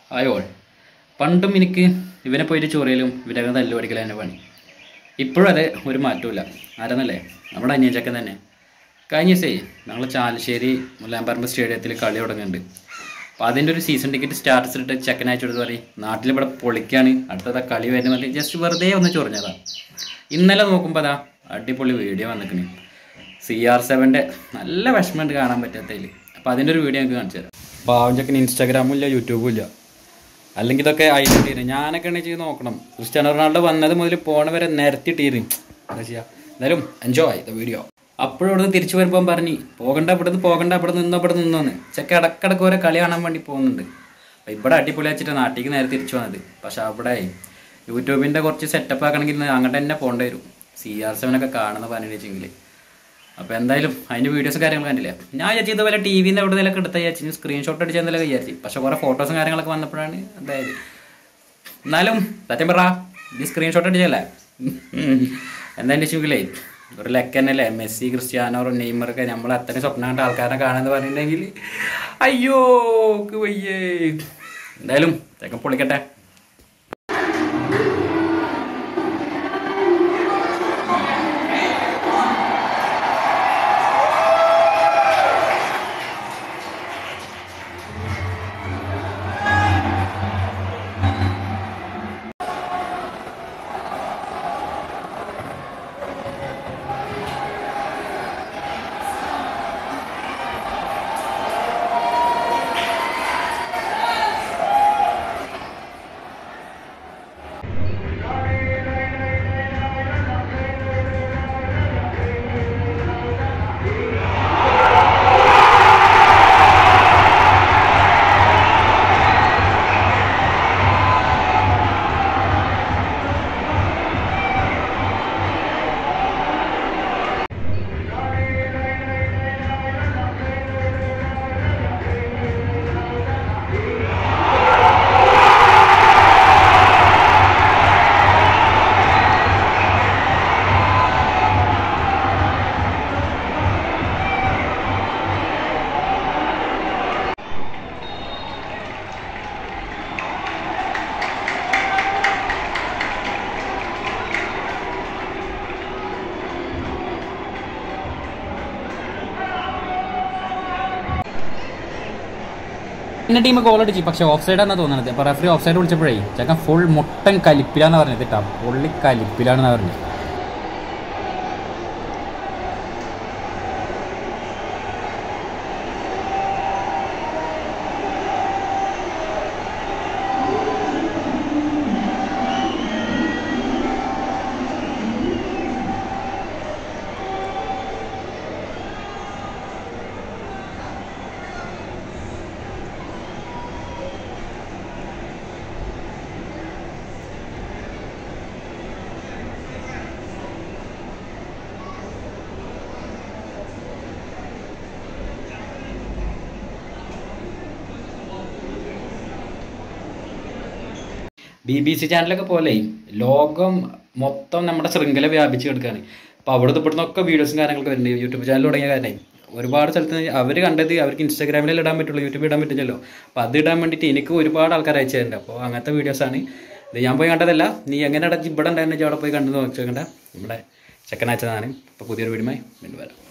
ആയോൾ പണ്ടും എനിക്ക് ഇവനെ പോയിട്ട് ചൊറിയലും ഇവരൊക്കെ തല്ലു പഠിക്കലും തന്നെ പണി ഇപ്പോഴും അതെ ഒരു മാറ്റമില്ല ആരെന്നല്ലേ നമ്മുടെ അനിയച്ചക്കൻ തന്നെ കഴിഞ്ഞ ദിവസേ ഞങ്ങൾ ചാലശ്ശേരി മുല്ലാമ്പറമ്പ് സ്റ്റേഡിയത്തിൽ കളി തുടങ്ങുന്നുണ്ട് അപ്പോൾ അതിൻ്റെ ഒരു സീസൺ ടിക്കറ്റ് സ്റ്റാറ്റസ് ഇട്ട് ചെക്കൻ അയച്ചു കൊടുത്ത് പറയും നാട്ടിലിവിടെ പൊളിക്കാണ് അടുത്തത് കളി വരുന്നത് ജസ്റ്റ് വെറുതെ ഒന്ന് ചൊറിഞ്ഞതാ ഇന്നലെ നോക്കുമ്പോൾ അതാ അടിപൊളി വീഡിയോ വന്നിക്കണ് സി ആർ സെവൻ്റെ നല്ല വിഷമമുണ്ട് കാണാൻ പറ്റാത്തതിൽ അപ്പോൾ അതിൻ്റെ ഒരു വീഡിയോ ഞങ്ങൾക്ക് കാണിച്ചു തരാം പാവം ചെക്കന് ഇൻസ്റ്റാഗ്രാമും ഇല്ല യൂട്യൂബും ഇല്ല അല്ലെങ്കിൽ ഇതൊക്കെ ആയിട്ട് ഞാനൊക്കെ ആണെങ്കിൽ ചെയ്ത് നോക്കണം ക്രിസ്ത്യാനോ റൊണാൾഡോ വന്നത് മുതൽ പോണ വരെ നിരത്തിട്ടീര് എന്താ ചെയ്യുക എന്തായാലും എൻജോയ് ദ വീഡിയോ അപ്പോഴും ഇവിടുന്ന് തിരിച്ചു വരുമ്പോൾ പറഞ്ഞ് പോകണ്ട ഇവിടുന്ന് പോകണ്ട ഇവിടെ നിന്നോ ഇവിടെ നിന്നോന്ന് ചെക്ക ഇടക്കിടക്ക് ഓരോ കളി കാണാൻ വേണ്ടി പോകുന്നുണ്ട് അപ്പോൾ ഇവിടെ അടിപൊളി വെച്ചിട്ട് നാട്ടിലേക്ക് നേരെ തിരിച്ചു വന്നത് പക്ഷെ അവിടെ യൂട്യൂബിൻ്റെ കുറച്ച് സെറ്റപ്പ് ആക്കണമെങ്കിൽ അങ്ങോട്ട് തന്നെ പോകേണ്ടി വരും സി ആർ സെവനൊക്കെ കാണുന്ന പറഞ്ഞു വെച്ചെങ്കിൽ അപ്പോൾ എന്തായാലും അതിൻ്റെ വീഡിയോസും കാര്യങ്ങളും കണ്ടില്ല ഞാൻ വിചാരിച്ചു ഇതുപോലെ ടി വിന്ന് എവിടെ നിന്നൊക്കെ എടുത്ത വിചാരിച്ചു സ്ക്രീൻഷോട്ട് അടിച്ച് എന്തെങ്കിലും വിചാരിച്ചു പക്ഷെ കുറേ ഫോട്ടോസും കാര്യങ്ങളൊക്കെ വന്നപ്പോഴാണ് അതായത് എന്നാലും സത്യം പറ ഈ സ്ക്രീൻഷോട്ട് അടിച്ചല്ലേ എന്താ വെച്ചെങ്കിലേ ഒരു ലെക്ക് തന്നെയല്ലേ മെസ്സി ക്രിസ്ത്യാനോ നെയ്മറൊക്കെ നമ്മൾ അത്രയും സ്വപ്നം കണ്ട ആൾക്കാരെ കാണാന്ന് പറഞ്ഞിട്ടുണ്ടെങ്കിൽ അയ്യോ ക്ക് വയ്യേ എന്തായാലും ചെക്കൻ പൊളിക്കട്ടെ പിന്നെ ടീം ഗോൾ അടിച്ചു പക്ഷെ ഓഫ് സൈഡാണെന്ന് തോന്നുന്നത് അപ്പോൾ റെഫറി ഓഫ് സൈഡ് വിളിച്ചപ്പോഴേ ചെക്കൻ ഫുൾ മുട്ടൻ കലിപ്പിലാന്ന് പറഞ്ഞത് കേട്ടോ പുള്ളി കലിപ്പിലാണെന്ന് പറഞ്ഞത് ബി ബി സി ചാനലൊക്കെ പോലെ ലോകം മൊത്തം നമ്മുടെ ശൃംഖല വ്യാപിച്ച് കിടക്കുകയാണ് അപ്പോൾ അവിടുത്തെ ഇവിടുന്നൊക്കെ വീഡിയോസും കാര്യങ്ങളൊക്കെ വരുന്നുണ്ട് യൂട്യൂബ് ചാനൽ തുടങ്ങിയ കാരണം ഒരുപാട് സ്ഥലത്ത് അവർ കണ്ടത് അവർക്ക് ഇൻസ്റ്റാഗ്രാമിൽ ഇടാൻ പറ്റുള്ളൂ യൂട്യൂബിൽ ഇടാൻ പറ്റില്ലല്ലോ അപ്പോൾ അത് ഇടാൻ വേണ്ടിയിട്ട് എനിക്ക് ഒരുപാട് ആൾക്കാർ അയച്ചു തരുന്നുണ്ട് അപ്പോൾ അങ്ങനത്തെ വീഡിയോസാണ് ഇത് ഞാൻ പോയി കണ്ടതല്ല നീ എങ്ങനെ അടച്ച് ഇവിടെ ഉണ്ടായിരുന്നു അവിടെ പോയി കണ്ടു നോക്കി നോക്കണ്ട നമ്മുടെ ചെക്കൻ അയച്ചതാണ് അപ്പോൾ പുതിയൊരു വീഡിയോ വീണ്ടും വരാം